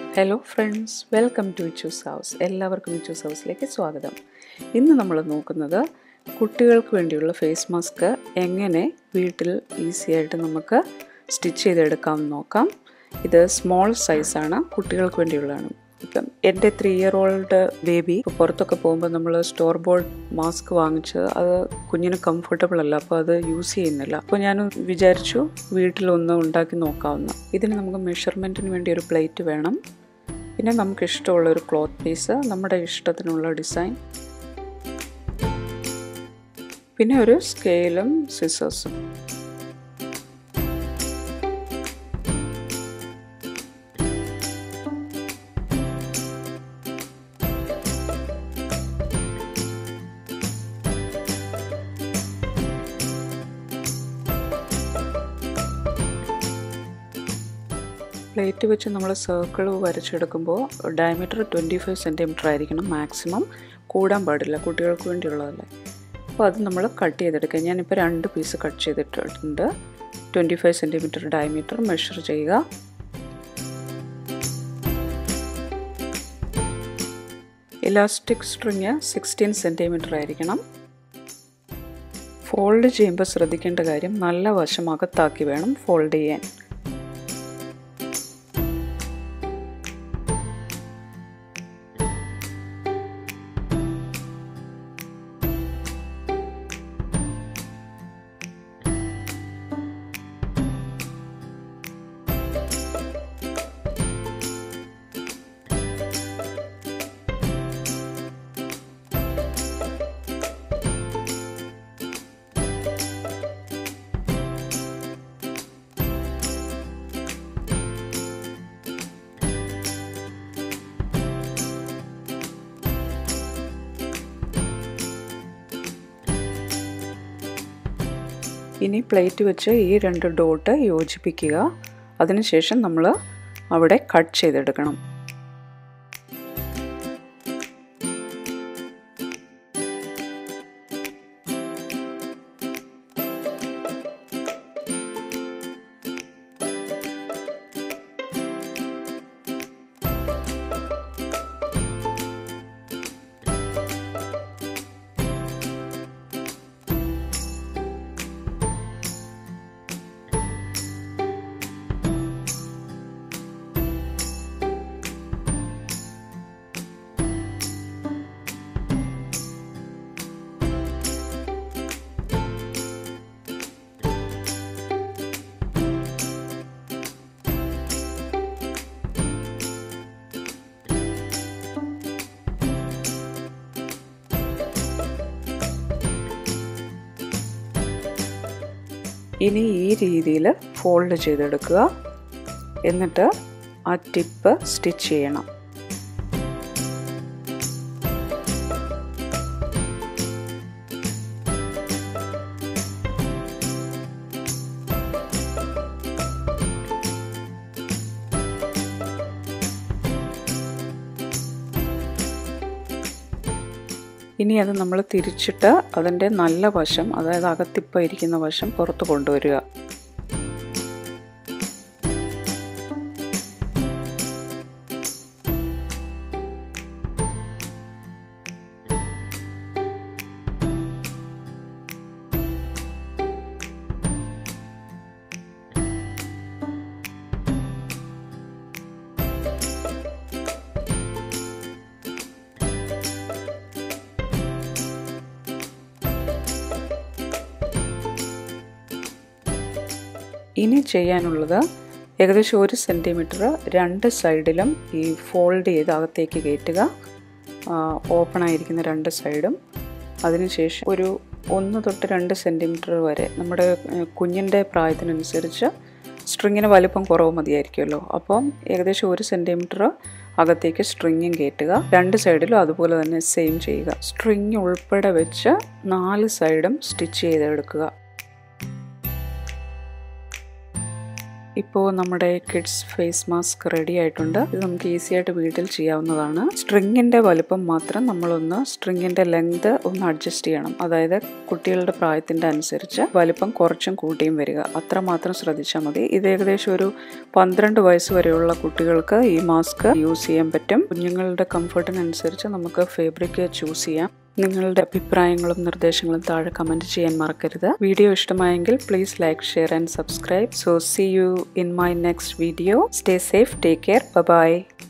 hello friends welcome to Ichu's house എല്ലാവർക്കും ഇച്ചൂസ് ഹൗസിലേക്ക് സ്വാഗതം ഇന്ന് നമ്മൾ നോക്കുന്നത് കുട്ടികൾക്ക് വേണ്ടിയുള്ള ഫേസ് മാസ്ക് എങ്ങനെ വീട്ടിൽ ഈസി ആയിട്ട് നമുക്ക് സ്റ്റിച്ച് ചെയ്തെടുക്കാം നോക്കാം ഇത് സ്മോൾ സൈസാണ് കുട്ടികൾക്ക് വേണ്ടിയുള്ളതാണ് ഇപ്പം എൻ്റെ ത്രീ ഇയർ ഓൾഡ് ബേബി പുറത്തൊക്കെ പോകുമ്പോൾ നമ്മൾ സ്റ്റോർ ബോർഡ് മാസ്ക് വാങ്ങിച്ച് അത് കുഞ്ഞിന് കംഫർട്ടബിൾ അല്ല അപ്പോൾ അത് യൂസ് ചെയ്യുന്നില്ല അപ്പോൾ ഞാൻ വിചാരിച്ചു വീട്ടിലൊന്ന് ഉണ്ടാക്കി നോക്കാവുന്ന ഇതിന് നമുക്ക് മെഷർമെൻറ്റിന് വേണ്ടി ഒരു പ്ലേറ്റ് വേണം പിന്നെ നമുക്ക് ഇഷ്ടമുള്ള ഒരു ക്ലോത്ത് പീസ് നമ്മുടെ ഇഷ്ടത്തിനുള്ള ഡിസൈൻ പിന്നെ ഒരു സ്കെയിലും സിസേഴ്സും പ്ലേറ്റ് വെച്ച് നമ്മൾ സർക്കിൾ വരച്ചെടുക്കുമ്പോൾ ഡയമീറ്റർ ട്വൻറ്റി ഫൈവ് സെൻറ്റിമീറ്റർ ആയിരിക്കണം മാക്സിമം കൂടാൻ പാടില്ല കുട്ടികൾക്ക് വേണ്ടിയുള്ളതല്ലേ അപ്പോൾ അത് നമ്മൾ കട്ട് ചെയ്തെടുക്കുക ഞാനിപ്പോൾ രണ്ട് പീസ് കട്ട് ചെയ്തിട്ടുണ്ട് twenty five centimetre diameter measure ചെയ്യുക ഇലാസ്റ്റിക് സ്ട്രിങ് സിക്സ്റ്റീൻ സെൻറ്റിമീറ്റർ ആയിരിക്കണം ഫോൾഡ് ചെയ്യുമ്പോൾ ശ്രദ്ധിക്കേണ്ട കാര്യം നല്ല വശം അകത്താക്കി വേണം ഫോൾഡ് ചെയ്യാൻ ഇനി പ്ലേറ്റ് വെച്ച് ഈ രണ്ട് ഡോട്ട് യോജിപ്പിക്കുക അതിനുശേഷം നമ്മൾ അവിടെ കട്ട് ചെയ്തെടുക്കണം ഇനി ഈ രീതിയിൽ ഫോൾഡ് ചെയ്തെടുക്കുക എന്നിട്ട് ആ ടിപ്പ് സ്റ്റിച്ച് ചെയ്യണം ഇനി അത് നമ്മൾ തിരിച്ചിട്ട് അതിൻ്റെ നല്ല വശം അതായത് അകത്തിപ്പം ഇരിക്കുന്ന വശം പുറത്ത് കൊണ്ടുവരിക ഇനി ചെയ്യാനുള്ളത് ഏകദേശം ഒരു സെൻറ്റിമീറ്റർ രണ്ട് സൈഡിലും ഈ ഫോൾഡ് ചെയ്ത് അകത്തേക്ക് കയറ്റുക ഓപ്പൺ ആയിരിക്കുന്ന രണ്ട് സൈഡും അതിനുശേഷം ഒരു ഒന്ന് തൊട്ട് രണ്ട് സെൻറ്റിമീറ്റർ വരെ നമ്മുടെ കുഞ്ഞിൻ്റെ പ്രായത്തിനനുസരിച്ച് സ്ട്രിങ്ങിന് വലിപ്പം കുറവ് മതിയായിരിക്കുമല്ലോ അപ്പം ഏകദേശം ഒരു സെൻറ്റിമീറ്റർ അകത്തേക്ക് സ്ട്രിങ്ങും കയറ്റുക രണ്ട് സൈഡിലും അതുപോലെ തന്നെ സെയിം ചെയ്യുക സ്ട്രിങ് ഉൾപ്പെടെ വെച്ച് നാല് സൈഡും സ്റ്റിച്ച് ചെയ്തെടുക്കുക ഇപ്പോൾ നമ്മുടെ കിഡ്സ് ഫേസ് മാസ്ക് റെഡി ആയിട്ടുണ്ട് ഇത് നമുക്ക് ഈസി ആയിട്ട് വീട്ടിൽ ചെയ്യാവുന്നതാണ് സ്ട്രിങ്ങിൻ്റെ വലുപ്പം മാത്രം നമ്മളൊന്ന് സ്ട്രിങ്ങിൻ്റെ ലെങ്ത് ഒന്ന് അഡ്ജസ്റ്റ് ചെയ്യണം അതായത് കുട്ടികളുടെ പ്രായത്തിൻ്റെ അനുസരിച്ച് വലുപ്പം കുറച്ചും കൂട്ടിയും വരിക അത്ര മാത്രം ശ്രദ്ധിച്ചാൽ മതി ഇത് ഏകദേശം ഒരു പന്ത്രണ്ട് വയസ്സ് വരെയുള്ള കുട്ടികൾക്ക് ഈ മാസ്ക് യൂസ് ചെയ്യാൻ പറ്റും കുഞ്ഞുങ്ങളുടെ കംഫർട്ടിനനുസരിച്ച് നമുക്ക് ഫേബ്രിക് ചൂസ് ചെയ്യാം നിങ്ങളുടെ അഭിപ്രായങ്ങളും നിർദ്ദേശങ്ങളും താഴെ കമൻറ്റ് ചെയ്യാൻ മറക്കരുത് വീഡിയോ ഇഷ്ടമായെങ്കിൽ please like share and subscribe so see you in my next video stay safe take care by